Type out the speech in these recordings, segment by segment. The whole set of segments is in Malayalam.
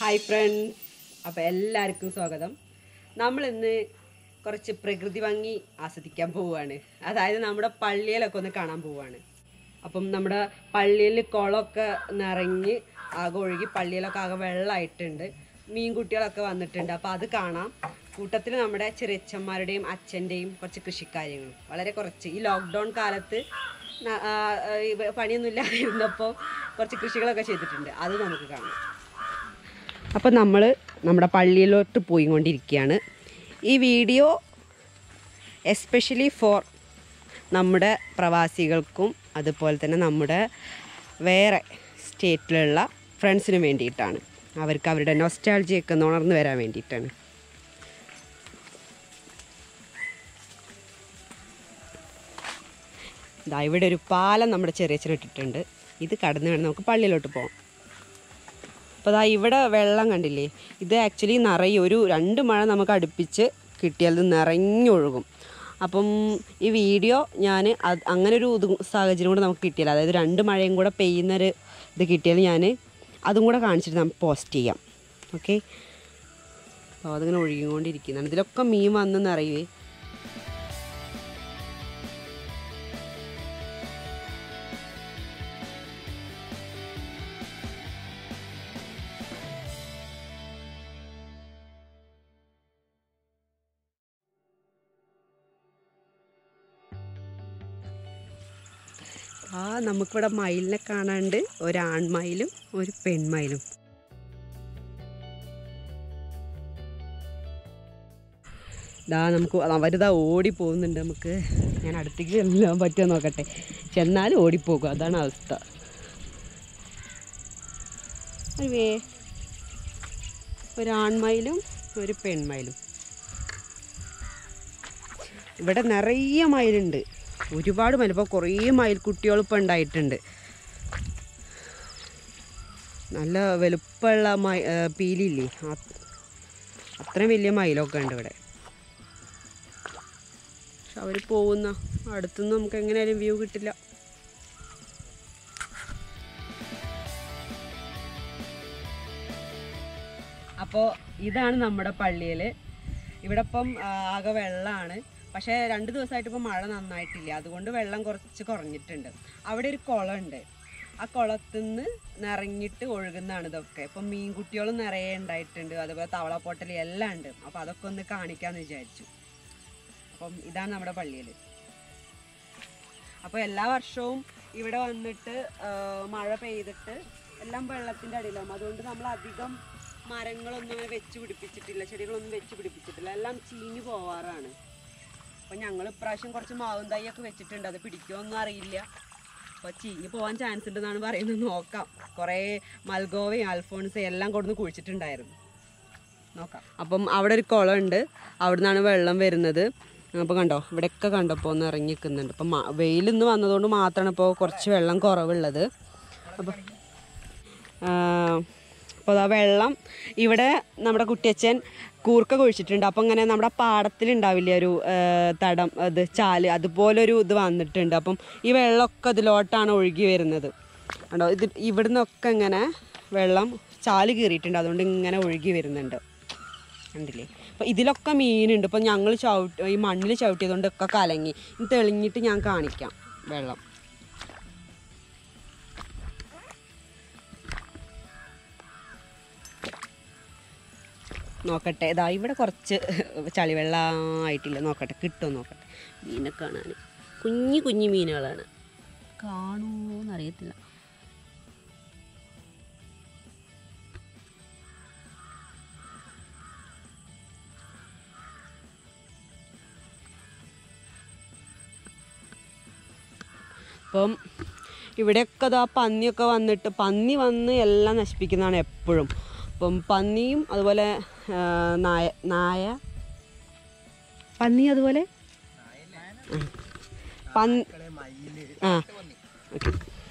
ഹായ് ഫ്രണ്ട്സ് അപ്പോൾ എല്ലാവർക്കും സ്വാഗതം നമ്മൾ ഇന്ന് കുറച്ച് പ്രകൃതി ഭംഗി ആസ്വദിക്കാൻ പോവുകയാണ് അതായത് നമ്മുടെ പള്ളിയിലൊക്കെ ഒന്ന് കാണാൻ പോവുകയാണ് അപ്പം നമ്മുടെ പള്ളിയിൽ കുളമൊക്കെ നിറഞ്ഞ് ആകെ ഒഴുകി പള്ളിയിലൊക്കെ ആകെ വെള്ളമായിട്ടുണ്ട് മീൻകുട്ടികളൊക്കെ വന്നിട്ടുണ്ട് അപ്പോൾ അത് കാണാം കൂട്ടത്തിൽ നമ്മുടെ ചെറിയച്ചന്മാരുടെയും അച്ഛൻ്റെയും കുറച്ച് കൃഷിക്കാര്യങ്ങളും വളരെ കുറച്ച് ഈ ലോക്ക്ഡൗൺ കാലത്ത് ന- ആ, ആ, ഈ പണിയൊന്നും ഇല്ലാതിരുന്നപ്പോൾ കുറച്ച് കൃഷികളൊക്കെ ചെയ്തിട്ടുണ്ട് അത് നമുക്ക് കാണാം അപ്പം നമ്മൾ നമ്മുടെ പള്ളിയിലോട്ട് പോയിക്കൊണ്ടിരിക്കുകയാണ് ഈ വീഡിയോ എസ്പെഷ്യലി ഫോർ നമ്മുടെ പ്രവാസികൾക്കും അതുപോലെ തന്നെ നമ്മുടെ വേറെ സ്റ്റേറ്റിലുള്ള ഫ്രണ്ട്സിനും വേണ്ടിയിട്ടാണ് അവർക്ക് അവരുടെ നൊസ്റ്റാൾജിയൊക്കെ ഒന്ന് ഉണർന്നു വരാൻ വേണ്ടിയിട്ടാണ് ഇതാ ഇവിടെ ഒരു പാലം നമ്മുടെ ചെറിയ ചെറിയ ഇട്ടിട്ടുണ്ട് ഇത് കടന്നു വേണം നമുക്ക് പള്ളിയിലോട്ട് പോകാം അപ്പോൾ ദാ ഇവിടെ വെള്ളം കണ്ടില്ലേ ഇത് ആക്ച്വലി നിറയെ ഒരു രണ്ട് മഴ നമുക്ക് അടുപ്പിച്ച് കിട്ടിയാൽ ഇത് നിറഞ്ഞൊഴുകും അപ്പം ഈ വീഡിയോ ഞാൻ അത് അങ്ങനെ ഒരു ഇത് സാഹചര്യം കൂടെ നമുക്ക് കിട്ടിയാൽ അതായത് രണ്ട് മഴയും കൂടെ പെയ്യുന്നൊരു ഇത് കിട്ടിയാൽ ഞാൻ അതും കൂടെ കാണിച്ചിട്ട് നമുക്ക് പോസ്റ്റ് ചെയ്യാം ഓക്കെ അപ്പോൾ അതിങ്ങനെ ഒഴുകിക്കൊണ്ടിരിക്കുന്നതാണ് ഇതിലൊക്കെ മീൻ വന്ന് നിറയുവേ ആ നമുക്കിവിടെ മയിലിനെ കാണാണ്ട് ഒരു ആൺമയിലും ഒരു പെൺമയിലും ദാ നമുക്ക് അവരിതാ ഓടി പോകുന്നുണ്ട് നമുക്ക് ഞാൻ അടുത്തേക്ക് ചെല്ലാൻ പറ്റുമോ നോക്കട്ടെ ചെന്നാലും ഓടിപ്പോകും അതാണ് അവസ്ഥ അയ്യേ ഒരു ആൺമയിലും ഒരു പെൺമയിലും ഇവിടെ നിറയെ മയിലുണ്ട് ഒരുപാട് മയിൽ ഇപ്പോൾ കുറേ മയിൽക്കുട്ടികൾ ഇപ്പോൾ ഉണ്ടായിട്ടുണ്ട് നല്ല വലുപ്പമുള്ള മയി ഏ, പീലിയില്ലേ ആ- അത്രയും വലിയ മയിലൊക്കെ ഉണ്ട് ഇവിടെ പക്ഷെ അവർ പോകുന്ന അടുത്തുനിന്ന് നമുക്ക് എങ്ങനെയായാലും വ്യൂ കിട്ടില്ല അപ്പോൾ ഇതാണ് നമ്മുടെ പള്ളിയിൽ ഇവിടെ ഇപ്പം ആ, ആകെ വെള്ളമാണ് പക്ഷേ രണ്ട് ദിവസമായിട്ട് ഇപ്പം മഴ നന്നായിട്ടില്ല അതുകൊണ്ട് വെള്ളം കുറച്ച് കുറഞ്ഞിട്ടുണ്ട് അവിടെ ഒരു കുളമുണ്ട് ആ കുളത്തിൽ നിന്ന് നിറഞ്ഞിട്ട് ഒഴുകുന്നതാണ് ഇതൊക്കെ ഇപ്പം മീൻകുട്ടികളും നിറയെ ഉണ്ടായിട്ടുണ്ട് അതുപോലെ തവളപ്പൊട്ടൽ എല്ലാം ഉണ്ട് അപ്പോൾ അതൊക്കെ ഒന്ന് കാണിക്കാമെന്ന് വിചാരിച്ചു അപ്പം ഇതാണ് നമ്മുടെ പള്ളിയിൽ അപ്പോൾ എല്ലാ വർഷവും ഇവിടെ വന്നിട്ട് ആ, മഴ പെയ്തിട്ട് എല്ലാം വെള്ളത്തിൻ്റെ അടിയിലാവും അതുകൊണ്ട് നമ്മൾ അധികം മരങ്ങളൊന്നും അങ്ങനെ വെച്ച് പിടിപ്പിച്ചിട്ടില്ല ചെടികളൊന്നും വെച്ച് പിടിപ്പിച്ചിട്ടില്ല എല്ലാം ചീഞ്ഞു പോവാറാണ് അപ്പോൾ ഞങ്ങൾ ഇപ്രാവശ്യം കുറച്ച് മാവും തൈയൊക്കെ വെച്ചിട്ടുണ്ട് അത് പിടിക്കുമോന്നും അറിയില്ല അപ്പോൾ ചീഞ്ഞു പോകാൻ ചാൻസ് ഉണ്ടെന്നാണ് പറയുന്നത് നോക്കാം കുറേ മൽഗോവയും അൽഫോൺസും എല്ലാം കൊടുന്ന് കുഴിച്ചിട്ടുണ്ടായിരുന്നു നോക്കാം അപ്പം അവിടെ ഒരു കുളമുണ്ട് അവിടെ നിന്നാണ് വെള്ളം വരുന്നത് അപ്പോൾ കണ്ടോ ഇവിടെയൊക്കെ കണ്ടപ്പോൾ ഒന്ന് ഇറങ്ങി നിൽക്കുന്നുണ്ട് അപ്പം വെയിലിന്ന് വന്നതുകൊണ്ട് മാത്രമാണ് ഇപ്പോൾ കുറച്ച് വെള്ളം കുറവുള്ളത് അപ്പോൾ അപ്പോൾ ആ വെള്ളം ഇവിടെ നമ്മുടെ കുട്ടിയച്ഛൻ കൂർക്ക കുഴിച്ചിട്ടുണ്ട് അപ്പം ഇങ്ങനെ നമ്മുടെ പാടത്തിലുണ്ടാവില്ലേ ഒരു ആ, തടം അത് ചാല് അതുപോലൊരു ഇത് വന്നിട്ടുണ്ട് അപ്പം ഈ വെള്ളമൊക്കെ ഇതിലോട്ടാണ് ഒഴുകി വരുന്നത് കണ്ടോ ഇത് ഇവിടുന്നൊക്കെ ഇങ്ങനെ വെള്ളം ചാല് കീറിയിട്ടുണ്ട് അതുകൊണ്ട് ഇങ്ങനെ ഒഴുകി വരുന്നുണ്ട് കണ്ടില്ലേ അപ്പോൾ ഇതിലൊക്കെ മീനുണ്ട് ഇപ്പം ഞങ്ങൾ ചവിട്ടി ഈ മണ്ണിൽ ചവിട്ടിയതുകൊണ്ട് ഒക്കെ കലങ്ങി ഇത് തെളിഞ്ഞിട്ട് ഞാൻ കാണിക്കാം വെള്ളം നോക്കട്ടെ ഇതാ ഇവിടെ കുറച്ച് ചളിവെള്ളമായിട്ടില്ല നോക്കട്ടെ കിട്ടുമോ നോക്കട്ടെ മീനെ കാണാൻ കുഞ്ഞു കുഞ്ഞു മീനുകളാണ് കാണുമോന്ന് അറിയത്തില്ല അപ്പം ഇവിടെയൊക്കെ അതാ പന്നിയൊക്കെ വന്നിട്ട് പന്നി വന്ന് എല്ലാം നശിപ്പിക്കുന്നതാണ് എപ്പോഴും അപ്പം പന്നിയും അതുപോലെ ആ, നായ നായ പന്നി അതുപോലെ ആ. പന്നി ആ ഓക്കെ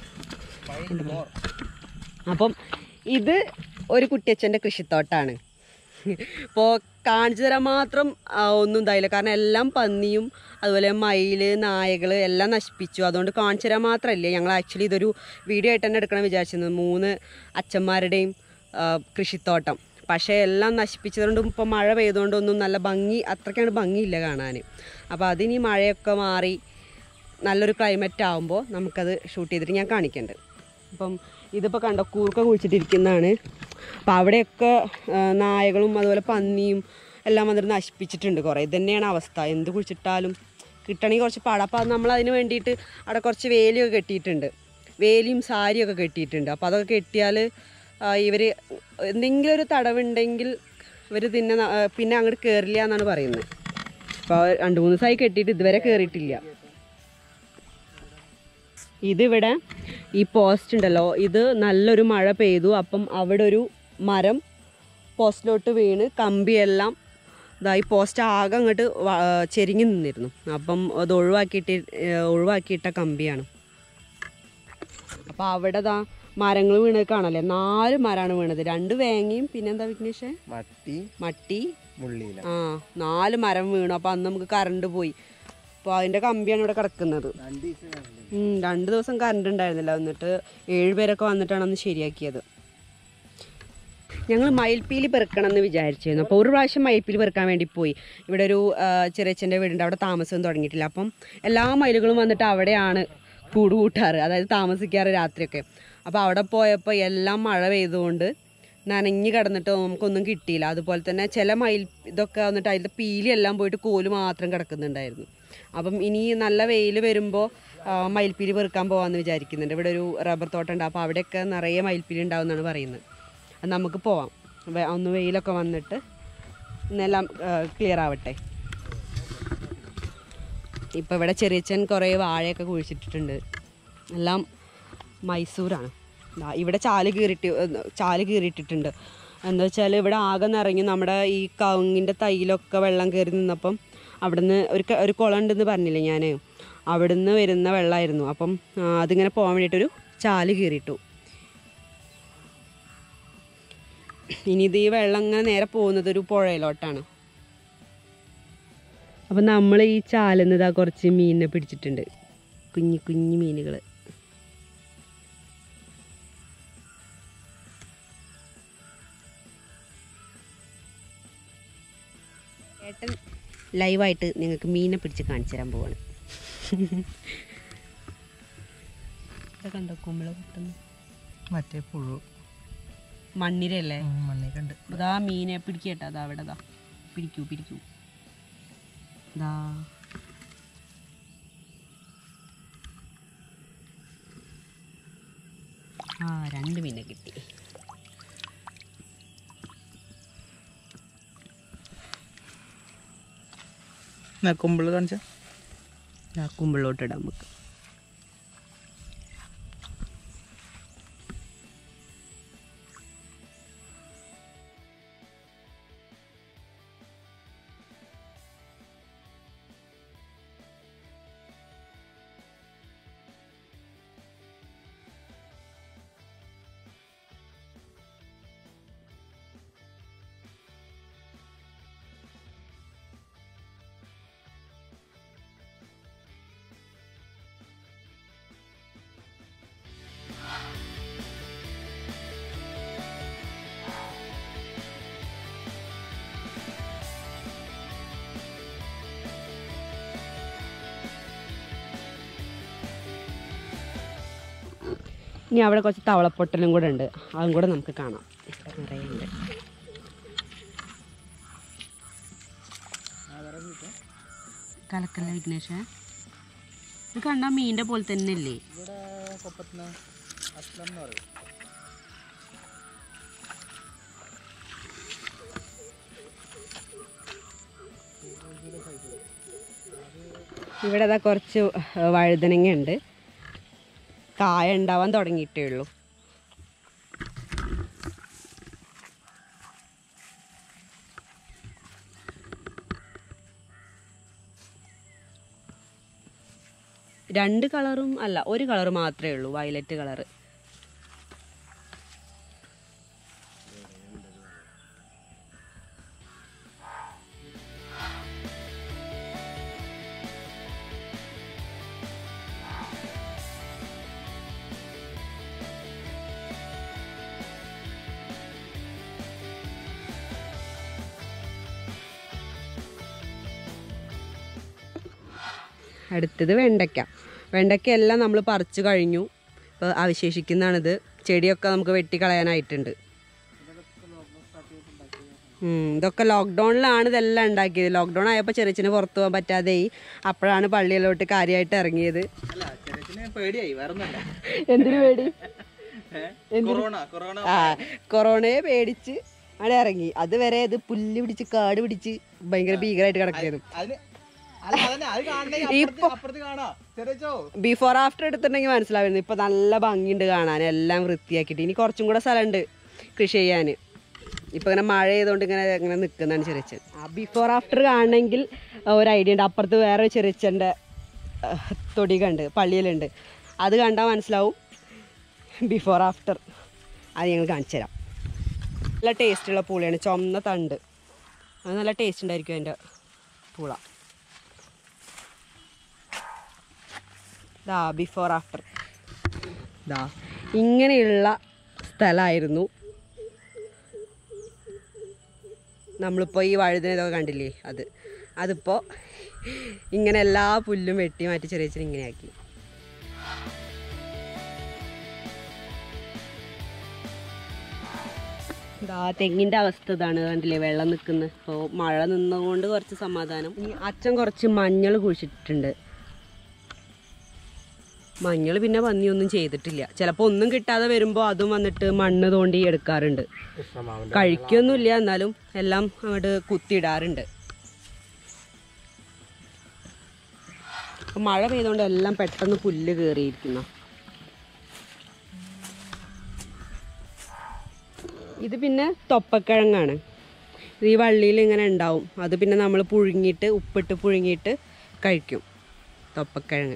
അപ്പം ഇത് ഒരു കുട്ടിയച്ഛൻ്റെ കൃഷിത്തോട്ടാണ് ഇപ്പോൾ കാണിച്ചു തരാൻ മാത്രം ആ, ഒന്നും ഉണ്ടായില്ല കാരണം എല്ലാം പന്നിയും അതുപോലെ മയില് നായകൾ എല്ലാം നശിപ്പിച്ചു അതുകൊണ്ട് കാണിച്ചു തരാൻ മാത്രമല്ലേ ഞങ്ങൾ ആക്ച്വലി ഇതൊരു വീഡിയോ ആയിട്ട് തന്നെ എടുക്കണം വിചാരിച്ചിരുന്നത് മൂന്ന് അച്ഛന്മാരുടെയും ആ, കൃഷിത്തോട്ടം പക്ഷേ എല്ലാം നശിപ്പിച്ചതുകൊണ്ടും ഇപ്പോൾ മഴ പെയ്തുകൊണ്ടൊന്നും നല്ല ഭംഗി അത്രയ്ക്കാണ് ഭംഗിയില്ല കാണാൻ അപ്പോൾ അതിനി മഴയൊക്കെ മാറി നല്ലൊരു ക്ലൈമറ്റ് ആകുമ്പോൾ നമുക്കത് ഷൂട്ട് ചെയ്തിട്ട് ഞാൻ കാണിക്കുന്നുണ്ട് അപ്പം ഇതിപ്പോൾ കണ്ടോ കൂർക്ക കുഴിച്ചിട്ടിരിക്കുന്നതാണ് അപ്പോൾ അവിടെയൊക്കെ ആ, നായകളും അതുപോലെ പന്നിയും എല്ലാം വന്നിട്ട് നശിപ്പിച്ചിട്ടുണ്ട് കുറേ ഇത് തന്നെയാണ് അവസ്ഥ എന്ത് കുഴിച്ചിട്ടാലും കിട്ടണമെങ്കിൽ കുറച്ച് പാടാം അപ്പോൾ നമ്മൾ അതിന് വേണ്ടിയിട്ട് അവിടെ കുറച്ച് വേലിയൊക്കെ കെട്ടിയിട്ടുണ്ട് വേലിയും സാരിയൊക്കെ കെട്ടിയിട്ടുണ്ട് അപ്പോൾ അതൊക്കെ കെട്ടിയാൽ ഇവർ എന്തെങ്കിലും ഒരു തടവുണ്ടെങ്കിൽ ഇവർ പിന്നെ ന- ആ, പിന്നെ അങ്ങോട്ട് കയറില്ല എന്നാണ് പറയുന്നത് അപ്പോൾ രണ്ട് മൂന്ന് ദിവസമായി കെട്ടിയിട്ട് ഇതുവരെ കയറിയിട്ടില്ല ഇതിവിടെ ഈ പോസ്റ്റ് ഉണ്ടല്ലോ ഇത് നല്ലൊരു മഴ പെയ്തു അപ്പം അവിടെ ഒരു മരം പോസ്റ്റിലോട്ട് വീണ് കമ്പിയെല്ലാം ഇതാ ഈ പോസ്റ്റ് ആകെ അങ്ങോട്ട് വ- ചെരിഞ്ഞു നിന്നിരുന്നു അപ്പം അത് ഒഴിവാക്കിയിട്ട് ഏഹ് ഒഴിവാക്കിയിട്ട കമ്പിയാണ് അപ്പോൾ അവിടെ ദാ മരങ്ങൾ വീണത് കാണല്ലേ നാല് മരമാണ് വീണത് രണ്ട് വേങ്ങയും പിന്നെന്താ വിഘ്നേഷേ മട്ടി മട്ടി മുള്ളിയില ആ നാല് മരം വീണു അപ്പോൾ അന്ന് നമുക്ക് കറണ്ട് പോയി അപ്പോൾ അതിൻ്റെ കമ്പിയാണ് ഇവിടെ കിടക്കുന്നത് രണ്ട് ദിവസം കണ്ടില്ല. ഉം, രണ്ട് ദിവസം കറണ്ട് ഉണ്ടായിരുന്നില്ല എന്നിട്ട് ഏഴ് പേരൊക്കെ വന്നിട്ടാണ് അന്ന് ശരിയാക്കിയത് ഞങ്ങൾ മയിൽപ്പീലി പെറുക്കണം എന്ന് വിചാരിച്ചിരുന്നു അപ്പോൾ ഒരു പ്രാവശ്യം മയിൽപ്പീലി പെറുക്കാൻ വേണ്ടി പോയി ഇവിടെ ഒരു ആ, ചെറിയച്ഛൻ്റെ വീടുണ്ട് അവിടെ താമസം തുടങ്ങിയിട്ടില്ല അപ്പം എല്ലാ മയിലുകളും വന്നിട്ട് അവിടെയാണ് കൂട് കൂട്ടാറ് അതായത് താമസിക്കാറ് രാത്രിയൊക്കെ അപ്പോൾ അവിടെ പോയപ്പോൾ എല്ലാം മഴ പെയ്തുകൊണ്ട് നനഞ്ഞ് കിടന്നിട്ട് നമുക്കൊന്നും കിട്ടിയില്ല അതുപോലെ തന്നെ ചില മയിൽ ഇതൊക്കെ വന്നിട്ട് അതിൻ്റെ പീലി എല്ലാം പോയിട്ട് കോല് മാത്രം കിടക്കുന്നുണ്ടായിരുന്നു അപ്പം ഇനി നല്ല വെയിൽ വരുമ്പോൾ മയിൽപ്പീലി പെറുക്കാൻ പോകാമെന്ന് വിചാരിക്കുന്നുണ്ട് ഇവിടെ ഒരു റബ്ബർ തോട്ടം ഉണ്ട് അപ്പോൾ അവിടെയൊക്കെ നിറയെ മയിൽപ്പീലി ഉണ്ടാവും എന്നാണ് പറയുന്നത് അത് നമുക്ക് പോവാം വെ- ഒന്ന് വെയിലൊക്കെ വന്നിട്ട് ഇന്നെല്ലാം ക്ലിയർ ആവട്ടെ ഇപ്പോൾ ഇവിടെ ചെറിയച്ചൻ കുറേ വാഴയൊക്കെ കുഴിച്ചിട്ടിട്ടുണ്ട് എല്ലാം മൈസൂരാണ് ദാ ഇവിടെ ചാല് കീറിട്ട് ചാല് കീറിയിട്ടിട്ടുണ്ട് എന്താ വെച്ചാൽ ഇവിടെ ആകെ നിറഞ്ഞു നമ്മുടെ ഈ കവുങ്ങിൻ്റെ തൈയിലൊക്കെ വെള്ളം കയറി നിന്നപ്പം അവിടുന്ന് ഒരു ക- ഒരു കുളം ഉണ്ടെന്ന് പറഞ്ഞില്ലേ ഞാൻ അവിടുന്ന് വരുന്ന വെള്ളമായിരുന്നു അപ്പം ആ, അതിങ്ങനെ പോകാൻ വേണ്ടിയിട്ടൊരു ചാല് കീറിയിട്ടു ഇനി ഇത് ഈ വെള്ളം ഇങ്ങനെ നേരെ പോകുന്നത് ഒരു പുഴയിലോട്ടാണ് അപ്പം നമ്മൾ ഈ ചാലിന്ന് ഇതാ കുറച്ച് മീനിനെ പിടിച്ചിട്ടുണ്ട് കുഞ്ഞു കുഞ്ഞു മീനുകൾ ഏട്ടൻ ലൈവായിട്ട് നിങ്ങൾക്ക് മീനെ പിടിച്ച് കാണിച്ചു തരാൻ പോവാണ് ഇത് കണ്ടോ കുമ്പള കുട്ടുന്നു മറ്റേ പുഴു മണ്ണിരല്ലേ മണ്ണി കണ്ട് അതാ മീനെ പിടിക്കട്ടെ അതാ അവിടെ ദാ പിടിക്കൂ പിടിക്കൂ ദാ ആ രണ്ട് മീനെ കിട്ടി കുമ്പിള് കാണിച്ച ദാ കുമ്പിളോട്ടിടാം നമുക്ക് ഇനി അവിടെ കുറച്ച് തവളപ്പൊട്ടലും കൂടെ ഉണ്ട് അതും കൂടെ നമുക്ക് കാണാം നിറയെ ഉണ്ട് കലക്കല്ല വിഘ്നേഷ് ഇത് കണ്ടാൽ മീനിൻ്റെ പോലെ തന്നെ അല്ലേ ഇവിടെ കൊപ്പത്തിന് അസ്ലം എന്ന് പറയും ഇവിടെ അതാ കുറച്ച് വഴുതനങ്ങ ഉണ്ട് കായ ഉണ്ടാവാൻ തുടങ്ങിയിട്ടേ ഉള്ളൂ രണ്ട് കളറും അല്ല ഒരു കളർ മാത്രമേ ഉള്ളൂ വയലറ്റ് കളറ് അടുത്തത് വെണ്ടയ്ക്ക വെണ്ടയ്ക്ക എല്ലാം നമ്മൾ പറിച്ചു കഴിഞ്ഞു ഇപ്പോൾ അവശേഷിക്കുന്നതാണിത് ചെടിയൊക്കെ നമുക്ക് വെട്ടിക്കളയാനായിട്ടുണ്ട് ഉം, ഇതൊക്കെ ലോക്ക്ഡൗണിലാണ് ഇതെല്ലാം ഉണ്ടാക്കിയത് ലോക്ക്ഡൗൺ ആയപ്പോൾ ചെറിയച്ചിന് പുറത്തു പോകാൻ പറ്റാതെയായി അപ്പോഴാണ് പള്ളിയിലോട്ട് കാര്യമായിട്ട് ഇറങ്ങിയത് അല്ല ചെറിയ പേടിയായി വേറെ ഒന്നല്ല എന്തിനു പേടി കൊറോണ കൊറോണ ആ കൊറോണയെ പേടിച്ച് അവിടെ ഇറങ്ങി അതുവരെ ഇത് പുല്ല് പിടിച്ച് കാട് പിടിച്ച് ഭയങ്കര ഭീകരമായിട്ട് കിടക്കായിരുന്നു അതിന് അല്ല അതന്നെ അത് കാണണേ അപ്പുറത്ത് അപ്പുറത്ത് കാണാ ചെറിയച്ചോ ബിഫോർ ആഫ്റ്റർ എടുത്തിട്ടുണ്ടെങ്കിൽ മനസ്സിലാവുന്നു ഇപ്പൊ നല്ല ഭംഗിയുണ്ട് കാണാൻ എല്ലാം വൃത്തിയാക്കിയിട്ട് ഇനി കുറച്ചും കൂടെ സ്ഥലമുണ്ട് കൃഷി ചെയ്യാൻ ഇപ്പൊ ഇങ്ങനെ മഴ ചെയ്തുകൊണ്ട് ഇങ്ങനെ ഇങ്ങനെ നിൽക്കുന്നതാണ് ചെറിയച്ചൻ ആ ബിഫോർ ആഫ്റ്റർ കാണണമെങ്കിൽ ഒരു ഐഡിയ ഉണ്ട് അപ്പുറത്ത് വേറെ ചെറിയച്ചൻ്റെ തൊടിക ഉണ്ട് പള്ളിയിലുണ്ട് അത് കണ്ടാൽ മനസ്സിലാവും ബിഫോർ ആഫ്റ്റർ അത് ഞങ്ങൾ കാണിച്ചു തരാം നല്ല ടേസ്റ്റുള്ള പൂളയാണ് ചുമന്ന തണ്ട് അത് നല്ല ടേസ്റ്റ് ഉണ്ടായിരിക്കും അതിൻ്റെ പൂള ദാ ബിഫോർ ആഫ്റ്റർ ദാ ഇങ്ങനെയുള്ള സ്ഥലമായിരുന്നു നമ്മളിപ്പോൾ ഈ വഴുതിന ഇതൊക്കെ കണ്ടില്ലേ അത് അതിപ്പോൾ ഇങ്ങനെ എല്ലാ പുല്ലും വെട്ടി മാറ്റി ചെറിയ ചെറിയ ഇങ്ങനെയാക്കി ദാ തെങ്ങിൻ്റെ അവസ്ഥ ഇതാണ് കണ്ടില്ലേ വെള്ളം നിൽക്കുന്നത് ഇപ്പോൾ മഴ നിന്നതുകൊണ്ട് കുറച്ച് സമാധാനം ഇനി അച്ഛൻ കുറച്ച് മഞ്ഞൾ കുഴിച്ചിട്ടുണ്ട് മഞ്ഞൾ പിന്നെ പന്നിയൊന്നും ചെയ്തിട്ടില്ല ചിലപ്പോൾ ഒന്നും കിട്ടാതെ വരുമ്പോൾ അതും വന്നിട്ട് മണ്ണ് തോണ്ടി എടുക്കാറുണ്ട് കഴിക്കൊന്നുമില്ല എന്നാലും എല്ലാം അങ്ങോട്ട് കുത്തിയിടാറുണ്ട് ഇപ്പൊ മഴ പെയ്തുകൊണ്ട് എല്ലാം പെട്ടെന്ന് പുല്ല് കയറിയിരിക്കുന്ന ഇത് പിന്നെ തൊപ്പക്കിഴങ്ങാണ് ഇത് ഈ വള്ളിയിൽ ഇങ്ങനെ ഉണ്ടാവും അത് പിന്നെ നമ്മൾ പുഴുങ്ങിയിട്ട് ഉപ്പിട്ട് പുഴുങ്ങിയിട്ട് കഴിക്കും തൊപ്പക്കിഴങ്ങ്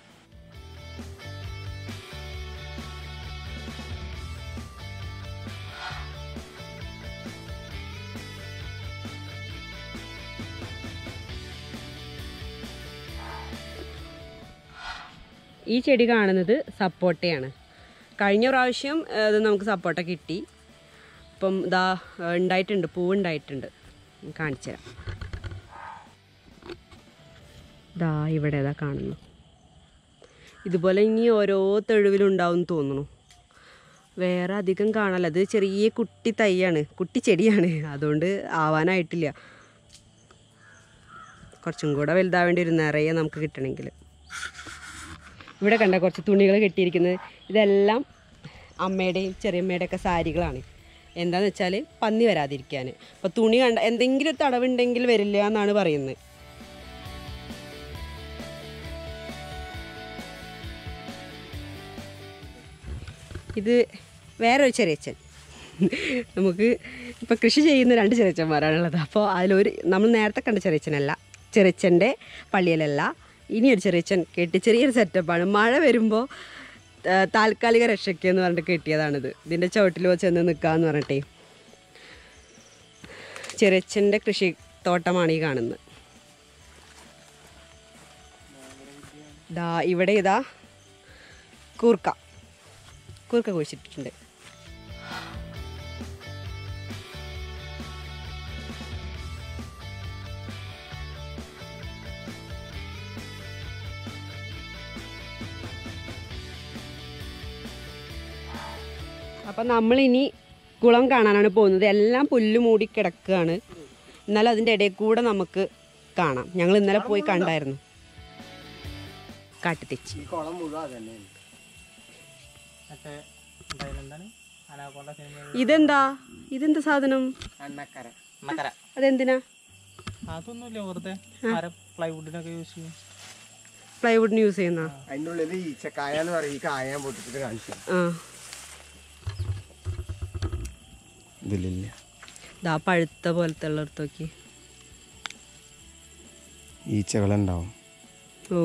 ഈ ചെടി കാണുന്നത് സപ്പോട്ടയാണ് കഴിഞ്ഞ പ്രാവശ്യം ഏഹ്, ഇത് നമുക്ക് സപ്പോട്ട കിട്ടി ഇപ്പം ഇതാ ഏഹ്, ഉണ്ടായിട്ടുണ്ട് പൂവ് ഉണ്ടായിട്ടുണ്ട് കാണിച്ചു തരാം ഇതാ ഇവിടെ ഇതാ കാണുന്നു ഇതുപോലെ ഇനി ഓരോ തെഴുവിലുണ്ടാവും തോന്നുന്നു വേറെ അധികം കാണല്ല അത് ചെറിയ കുട്ടി തൈയാണ് കുട്ടി ചെടിയാണ് അതുകൊണ്ട് ആവാനായിട്ടില്ല കുറച്ചും കൂടെ വലുതാവേണ്ടി വരും നിറയെ നമുക്ക് കിട്ടണമെങ്കിൽ ഇവിടെ കണ്ട കുറച്ച് തുണികൾ കെട്ടിയിരിക്കുന്നത് ഇതെല്ലാം അമ്മയുടെയും ചെറിയമ്മയുടെയും ഒക്കെ സാരികളാണ് എന്താന്ന് വെച്ചാൽ പന്നി വരാതിരിക്കാൻ അപ്പോൾ തുണി കണ്ട എന്തെങ്കിലും ഒരു തടവുണ്ടെങ്കിൽ വരില്ല എന്നാണ് പറയുന്നത് ഇത് വേറൊരു ചെറിയച്ചൻ നമുക്ക് ഇപ്പോൾ കൃഷി ചെയ്യുന്ന രണ്ട് ചെറിയച്ചന്മാരാണുള്ളത് അപ്പോൾ അതിലൊരു നമ്മൾ നേരത്തെ കണ്ട ചെറിയച്ചനല്ല ചെറിയച്ചൻ്റെ പള്ളിയിലല്ല ഇനിയൊരു ചെറിയച്ചൻ കെട്ടി ചെറിയൊരു സെറ്റപ്പാണ് മഴ വരുമ്പോൾ ആ, താൽക്കാലിക രക്ഷയ്ക്ക് എന്ന് പറഞ്ഞിട്ട് കെട്ടിയതാണിത് ഇതിൻ്റെ ചുവട്ടിൽ ചെന്ന് നിൽക്കാന്ന് പറഞ്ഞിട്ടേ ചെറിയച്ചൻ്റെ കൃഷി തോട്ടമാണ് ഈ കാണുന്നത് ദാ ഇവിടെ ഇതാ കൂർക്ക കൂർക്ക കുഴിച്ചിട്ടിട്ടുണ്ട് അപ്പം നമ്മളിനി കുളം കാണാനാണ് പോകുന്നത് എല്ലാം പുല്ല് മൂടി കിടക്കുകയാണ് എന്നാലും അതിൻ്റെ ഇടയിൽ കൂടെ നമുക്ക് കാണാം ഞങ്ങൾ ഇന്നലെ പോയി കണ്ടായിരുന്നു കാട്ടുതെച്ചി ഈ കുളം മുഴുവൻ അതന്നെയാണ് മറ്റേ എന്തായാലും എന്താണ് അനാകൊണ്ട സിനിമ ഇതെന്താ ഇതെന്താ സാധനം അന്നക്കര അന്നക്കര അതെന്തിനാ അതൊന്നുമില്ല വെറുതെ മര പ്ലൈവുഡിനൊക്കെ യൂസ് ചെയ്യും പ്ലൈവുഡിന് യൂസ് ചെയ്യുന്ന അതിൻ്റെ ഉള്ളിൽ ഈച്ചക്കായ എന്ന് പറയും ഈ കായ ഞാൻ പൊട്ടിച്ചിട്ട് കാണിച്ചു ആ ഇതിലില്ല ഇതാ പഴുത്ത പോലത്തെ ഉള്ളടത്ത് നോക്കി ഈച്ചകളുണ്ടാവും ഓ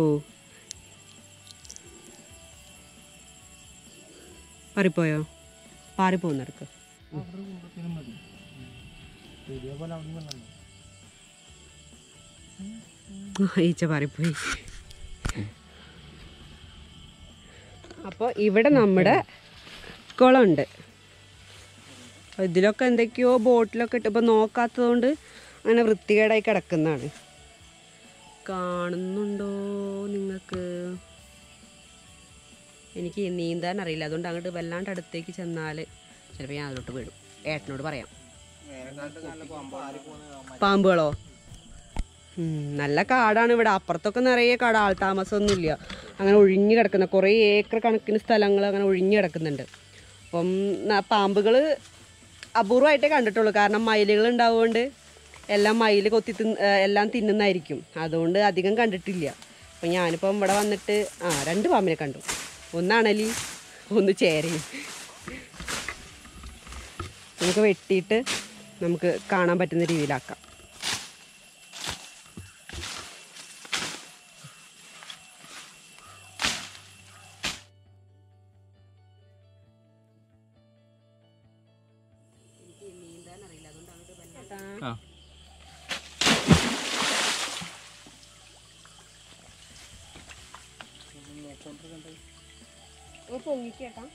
പാറിപ്പോയോ പാറിപ്പോകുന്നിടക്ക് ഇതേപോലെ അവിടെ വന്നു ഈച്ച പാറിപ്പോയി അപ്പോൾ ഇവിടെ നമ്മുടെ കുളമുണ്ട് അപ്പോൾ ഇതിലൊക്കെ എന്തൊക്കെയോ ബോട്ടിലൊക്കെ ഇട്ട് ഇപ്പോൾ നോക്കാത്തതുകൊണ്ട് അങ്ങനെ വൃത്തികേടായി കിടക്കുന്നതാണ് കാണുന്നുണ്ടോ നിങ്ങൾക്ക് എനിക്ക് നീന്താൻ അറിയില്ല അതുകൊണ്ട് അങ്ങോട്ട് വല്ലാണ്ട് അടുത്തേക്ക് ചെന്നാൽ ചിലപ്പോൾ ഞാൻ അതിലോട്ട് വീഴും ഏട്ടനോട് പറയാം പാമ്പുകളോ ഉം, നല്ല കാടാണ് ഇവിടെ അപ്പുറത്തൊക്കെ നിറയെ കാട് ആൾ താമസമൊന്നുമില്ല അങ്ങനെ ഒഴിഞ്ഞു കിടക്കുന്ന കുറേ ഏക്കർ കണക്കിന് സ്ഥലങ്ങൾ അങ്ങനെ ഒഴിഞ്ഞു കിടക്കുന്നുണ്ട് അപ്പം പാമ്പുകൾ അപൂർവമായിട്ടേ കണ്ടിട്ടുള്ളൂ കാരണം മയിലുകൾ ഉണ്ടാവുകൊണ്ട് എല്ലാം മയിൽ കൊത്തി തിന്ന് ഏ, എല്ലാം തിന്നുന്നതായിരിക്കും അതുകൊണ്ട് അധികം കണ്ടിട്ടില്ല അപ്പം ഞാനിപ്പം ഇവിടെ വന്നിട്ട് ആ രണ്ട് പാമ്പിനെ കണ്ടു ഒന്ന് അണലി ഒന്ന് ചേരയും നമുക്ക് വെട്ടിയിട്ട് നമുക്ക് കാണാൻ പറ്റുന്ന രീതിയിലാക്കാം ആ പൊങ്ങിക്കേട്ടാ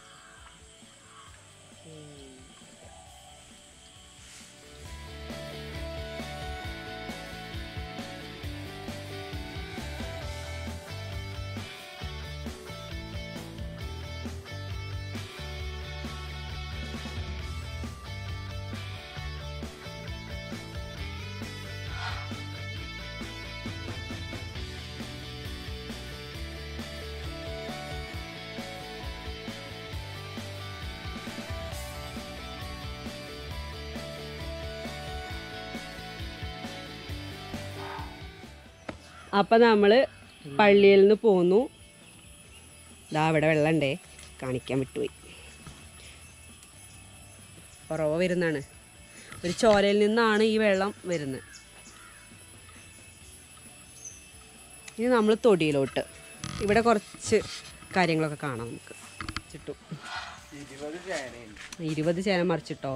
അപ്പം നമ്മൾ പള്ളിയിൽ നിന്ന് പോന്നു ദാ ഇവിടെ വെള്ളമുണ്ടേ കാണിക്കാൻ വിട്ടുപോയി കുറവ വരുന്നതാണ് ഒരു ചോലയിൽ നിന്നാണ് ഈ വെള്ളം വരുന്നത് ഇനി നമ്മൾ തൊടിയിലോട്ട് ഇവിടെ കുറച്ച് കാര്യങ്ങളൊക്കെ കാണാം നമുക്ക് ചുറ്റും ഇരുപത് ചേനയുണ്ട് ഇരുപത് ചേന മറിച്ചിട്ടോ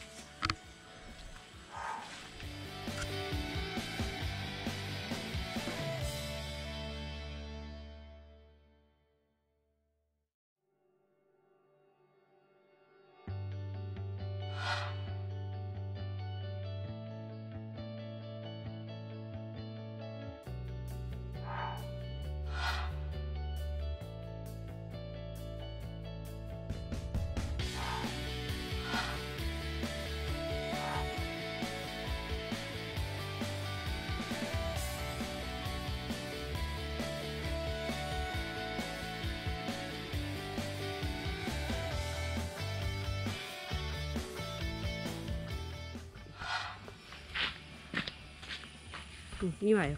ഉം, ഇനി വായോ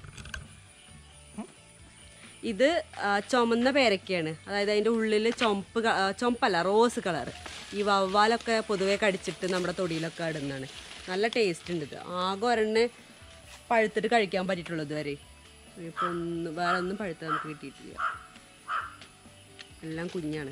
ഇത് ആ, ചുമന്ന പേരക്കയാണ് അതായത് അതിൻ്റെ ഉള്ളിൽ ചുമപ്പ് ക- ആ, ചുമപ്പല്ല റോസ് കളർ ഈ വവ്വാലൊക്കെ പൊതുവെ കടിച്ചിട്ട് നമ്മുടെ തൊടിയിലൊക്കെ ഇടുന്നതാണ് നല്ല ടേസ്റ്റ് ഉണ്ട് ഇത് ആകെ ഒരെണ്ണ പഴുത്തിട്ട് കഴിക്കാൻ പറ്റിയിട്ടുള്ളൂ ഇതുവരെ ഇപ്പം ഒന്ന് വേറെ ഒന്നും പഴുത്ത നമുക്ക് കിട്ടിയിട്ടില്ല എല്ലാം കുഞ്ഞാണ്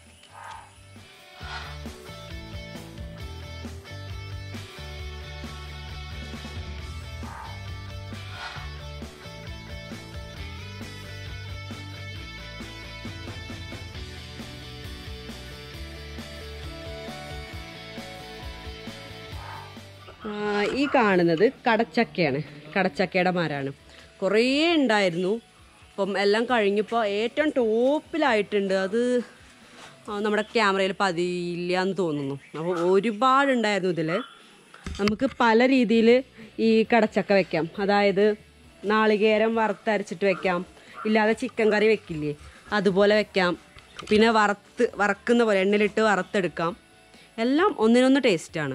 ആ, ഈ കാണുന്നത് കടച്ചക്കയാണ് കടച്ചക്കയുടെ മരമാണ് കുറേ ഉണ്ടായിരുന്നു അപ്പം എല്ലാം കഴിഞ്ഞപ്പോൾ ഏറ്റവും ടോപ്പിലായിട്ടുണ്ട് അത് ആ, നമ്മുടെ ക്യാമറയിൽ പതിയില്ല എന്ന് തോന്നുന്നു അപ്പോൾ ഒരുപാടുണ്ടായിരുന്നു ഇതിൽ നമുക്ക് പല രീതിയിൽ ഈ കടച്ചക്ക വെക്കാം അതായത് നാളികേരം വറുത്തരച്ചിട്ട് വെക്കാം ഇല്ലാതെ ചിക്കൻ കറി വെക്കില്ലേ അതുപോലെ വെക്കാം പിന്നെ വറുത്ത് വറക്കുന്ന പോലെ എണ്ണയിലിട്ട് വറുത്തെടുക്കാം എല്ലാം ഒന്നിനൊന്ന് ടേസ്റ്റാണ്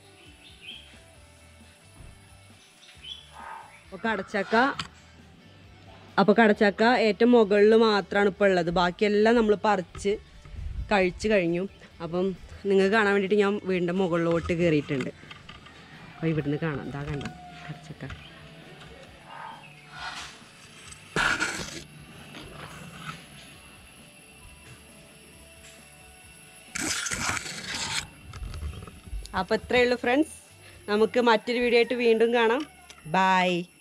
അപ്പോൾ കടച്ചക്ക അപ്പോൾ കടച്ചക്ക ഏറ്റവും മുകളിൽ മാത്രമാണ് ഇപ്പോൾ ഉള്ളത് ബാക്കിയെല്ലാം നമ്മൾ പറിച്ച് കഴിച്ച് കഴിഞ്ഞു അപ്പം നിങ്ങൾക്ക് കാണാൻ വേണ്ടിയിട്ട് ഞാൻ വീണ്ടും മുകളിലോട്ട് കയറിയിട്ടുണ്ട് അപ്പോൾ ഇവിടുന്ന് കാണാം എന്താ കണ്ട കടച്ചക്ക അപ്പോൾ ഇത്രയേ ഉള്ളൂ ഫ്രണ്ട്സ് നമുക്ക് മറ്റൊരു വീഡിയോ ആയിട്ട് വീണ്ടും കാണാം ബായ്